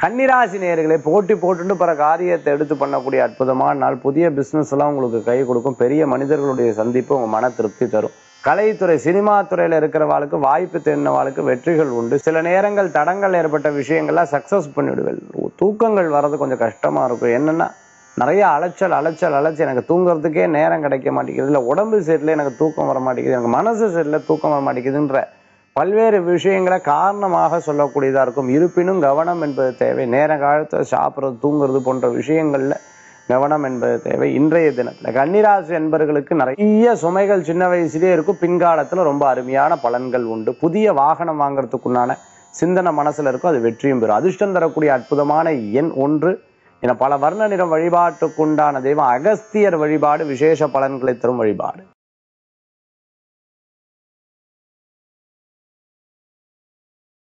கன்னிராசி நேயர்களே போட்டி போட்டுட்டு பிற காரியத்தை எடுத்து பண்ணக்கூடிய அற்புதமான நாள் புதிய பிசினஸ் எல்லாம் உங்களுக்கு கை கொடுக்கும் பெரிய மனிதர்களுடைய சந்திப்பு உங்க மன திருப்தி தரும் கலைத்துறை சினிமா துறையில இருக்கிறவாளுக்கு வாய்ப்பு தெரிந்தவாளுக்கு வெற்றிகள் உண்டு சில நேரங்கள் தடங்கள் ஏற்பட்ட விஷயங்கள்லாம் சக்சஸ் பண்ணிவிடுவேன் தூக்கங்கள் வர்றது கொஞ்சம் கஷ்டமா இருக்கும் என்னன்னா நிறைய அலைச்சல் அலைச்சல் அலைச்சல் எனக்கு தூங்குறதுக்கே நேரம் கிடைக்க மாட்டேங்குது இல்லை உடம்பு சரியில்லை எனக்கு தூக்கம் வர மாட்டேங்குது எனக்கு மனசு சரியில்லை தூக்கம் வர மாட்டேங்குதுன்ற பல்வேறு விஷயங்களை காரணமாக சொல்லக்கூடியதா இருக்கும் இருப்பினும் கவனம் என்பது தேவை நேர காலத்தில் சாப்பிட்றது தூங்குறது போன்ற விஷயங்கள்ல கவனம் என்பது தேவை இன்றைய தினத்துல கன்னிராசி என்பர்களுக்கு நிறைய சுமைகள் சின்ன வயசுலயே இருக்கும் பின்காலத்துல ரொம்ப அருமையான பலன்கள் உண்டு புதிய வாகனம் வாங்குறதுக்குண்டான சிந்தனை மனசுல இருக்கும் அது வெற்றியும் பெறும் அதிர்ஷ்டம் தரக்கூடிய அற்புதமான எண் ஒன்று என பல வர்ண நிறம் வழிபாட்டுக்குண்டான தெய்வம் அகஸ்தியர் வழிபாடு விசேஷ பலன்களை தரும் வழிபாடு